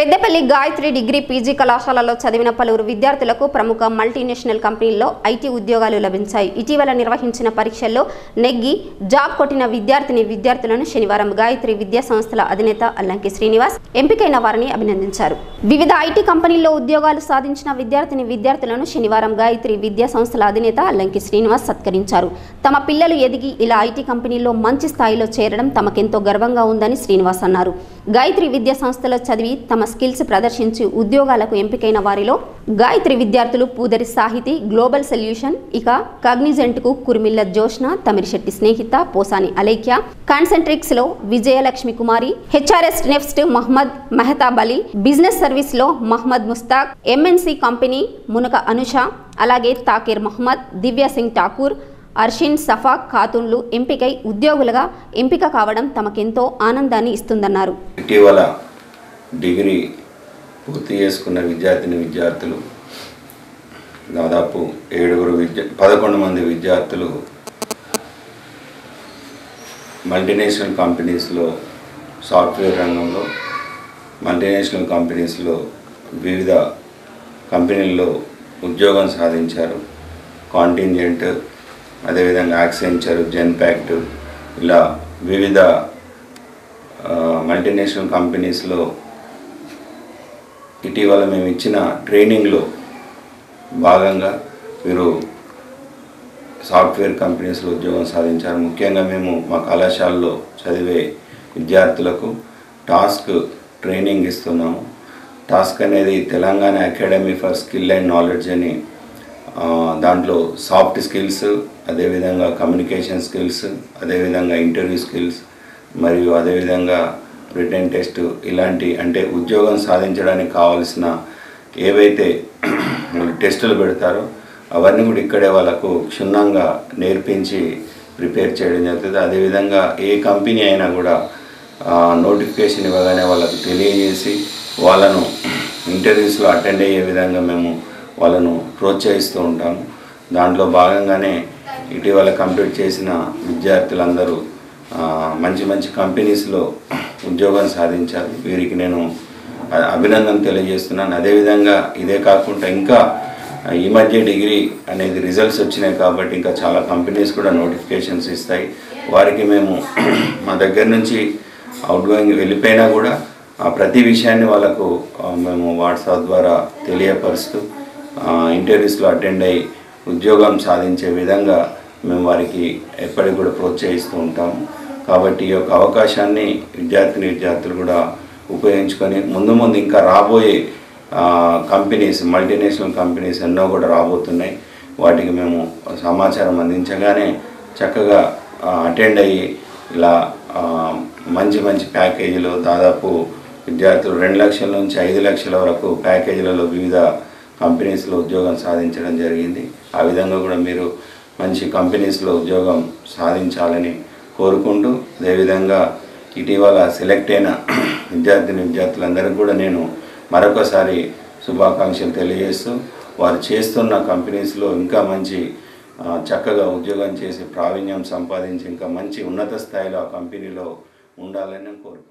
Peddapalli Gayatri degree PG కళాశాలలో చదివిన పలువురు విద్యార్థులకు ప్రముఖ మల్టీనేషనల్ కంపెనీల్లో ఐటీ ఉద్యోగాలు లభించాయి ఇటీవల నిర్వహించిన పరీక్షల్లో నెగ్గి జాబ్ కొట్టిన విద్యార్థిని విద్యార్థులను శనివారం గాయత్రి విద్యా సంస్థల అధినేత అల్లంకి శ్రీనివాస్ ఎంపికైన వారిని అభినందించారు వివిధ ఐటీ కంపెనీల్లో ఉద్యోగాలు సాధించిన విద్యార్థిని విద్యార్థులను శనివారం గాయత్రి విద్యా సంస్థల అధినేత అల్లంకి శ్రీనివాస్ సత్కరించారు తమ పిల్లలు ఎదిగి ఇలా ఐటీ కంపెనీల్లో మంచి స్థాయిలో చేరడం తమకెంతో గర్వంగా ఉందని శ్రీనివాస్ అన్నారు గాయత్రి విద్యా సంస్థలో చదివి తమ స్కిల్స్ ప్రదర్శించి ఉద్యోగాలకు ఎంపికైన వారిలో గాయత్రి విద్యార్థులు పూదరి సాహితి గ్లోబల్ సొల్యూషన్ ఇక కగ్నిజెంట్కు కురిమిల్ల జోష్న తమిరిశెట్టి స్నేహిత పోసాని అలేఖ్య కాన్సెంట్రిక్స్ లో విజయలక్ష్మి కుమారి హెచ్ఆర్ఎస్ నెఫ్స్ట్ మహమ్మద్ మెహతాబ్ అలీ బిజినెస్ సర్వీస్ లో మహమ్మద్ ముస్తాక్ ఎంఎన్సి కంపెనీ మునక అనుష అలాగే తాకిర్ మహమ్మద్ దివ్య సింగ్ ఠాకూర్ అర్షిన్ సఫా ఖాతున్లు ఎంపికై ఉద్యోగులుగా ఎంపిక కావడం తమకెంతో ఆనందాన్ని ఇస్తుందన్నారు ఇటీవల డిగ్రీ పూర్తి చేసుకున్న విద్యార్థిని విద్యార్థులు దాదాపు ఏడుగురు విద్య పదకొండు మంది విద్యార్థులు మల్టీనేషనల్ కంపెనీస్లో సాఫ్ట్వేర్ రంగంలో మల్టీనేషనల్ కంపెనీస్లో వివిధ కంపెనీల్లో ఉద్యోగం సాధించారు కాంటింజెంట్ అదేవిధంగా యాక్సెంచర్ జెన్పాక్ట్ ఇలా వివిధ ఆ, మల్టీనేషనల్ కంపెనీస్లో ఇటీవల మేము ఇచ్చిన ట్రైనింగ్లో భాగంగా వీరు సాఫ్ట్వేర్ కంపెనీస్లో ఉద్యోగం సాధించారు ముఖ్యంగా మేము మా కళాశాలలో చదివే విద్యార్థులకు టాస్క్ ట్రైనింగ్ ఇస్తున్నాము టాస్క్ అనేది Telangana academy for skill and knowledge అని ఆ, దాంట్లో సాఫ్ట్ స్కిల్స్ అదేవిధంగా కమ్యూనికేషన్ స్కిల్స్ అదేవిధంగా ఇంటర్వ్యూ స్కిల్స్ మరియు అదేవిధంగా రిటర్న్ టెస్ట్ ఇలాంటి అంటే ఉద్యోగం సాధించడానికి కావాల్సిన ఏవైతే వాళ్ళు టెస్టులు పెడతారో అవన్నీ కూడా ఇక్కడే వాళ్ళకు క్షుణ్ణంగా నేర్పించి ప్రిపేర్ చేయడం జరుగుతుంది అదేవిధంగా ఏ కంపెనీ అయినా కూడా నోటిఫికేషన్ ఇవ్వగానే వాళ్ళకు తెలియజేసి వాళ్ళను ఇంటర్వ్యూస్లో అటెండ్ అయ్యే విధంగా మేము వాళ్ళను ప్రోత్సహిస్తూ ఉంటాము దాంట్లో భాగంగానే ఇటీవల కంప్లీట్ చేసిన విద్యార్థులందరూ ఆ, మంచి మంచి కంపెనీస్లో ఉద్యోగం సాధించారు వీరికి నేను అ- అభినందన తెలియజేస్తున్నాను అదేవిధంగా ఇదే కాకుండా ఇంకా ఈ మధ్య డిగ్రీ అనేది రిజల్ట్స్ వచ్చినాయి కాబట్టి ఇంకా చాలా కంపెనీస్ కూడా నోటిఫికేషన్స్ ఇస్తాయి వారికి మేము మా దగ్గర నుంచి అవుట్ గోయింగ్ వెళ్ళిపోయినా కూడా ఆ ప్రతి విషయాన్ని వాళ్ళకు ఆ, మేము వాట్సాప్ ద్వారా తెలియపరుస్తూ ఇంటర్వ్యూస్లో అటెండ్ అయ్యి ఉద్యోగం సాధించే విధంగా మేము వారికి ఎప్పటికి కూడా ప్రోత్సహిస్తూ ఉంటాము కాబట్టి ఈ యొక్క అవకాశాన్ని విద్యార్థిని విద్యార్థులు కూడా ఉపయోగించుకొని ముందు ముందు ఇంకా రాబోయే ఆ, కంపెనీస్ మల్టీనేషనల్ కంపెనీస్ ఎన్నో కూడా రాబోతున్నాయి వాటికి మేము సమాచారం అందించగానే చక్కగా అటెండ్ అయ్యి ఇలా ఆ, మంచి మంచి ప్యాకేజీలు దాదాపు విద్యార్థులు రెండు లక్షల నుంచి ఐదు లక్షల వరకు ప్యాకేజీలలో వివిధ కంపెనీస్లో ఉద్యోగం సాధించడం జరిగింది ఆ విధంగా కూడా మీరు మంచి కంపెనీస్లో ఉద్యోగం సాధించాలని కోరుకుంటూ అదేవిధంగా ఇటీవల సెలెక్ట్ అయిన విద్యార్థిని విద్యార్థులందరికీ కూడా నేను మరొకసారి శుభాకాంక్షలు తెలియజేస్తూ వారు చేస్తున్న కంపెనీస్లో ఇంకా మంచి ఆ, చక్కగా ఉద్యోగం చేసి ప్రావీణ్యం సంపాదించి ఇంకా మంచి ఉన్నత స్థాయిలో ఆ కంపెనీలో ఉండాలని నేను కోరుకుంటున్నాను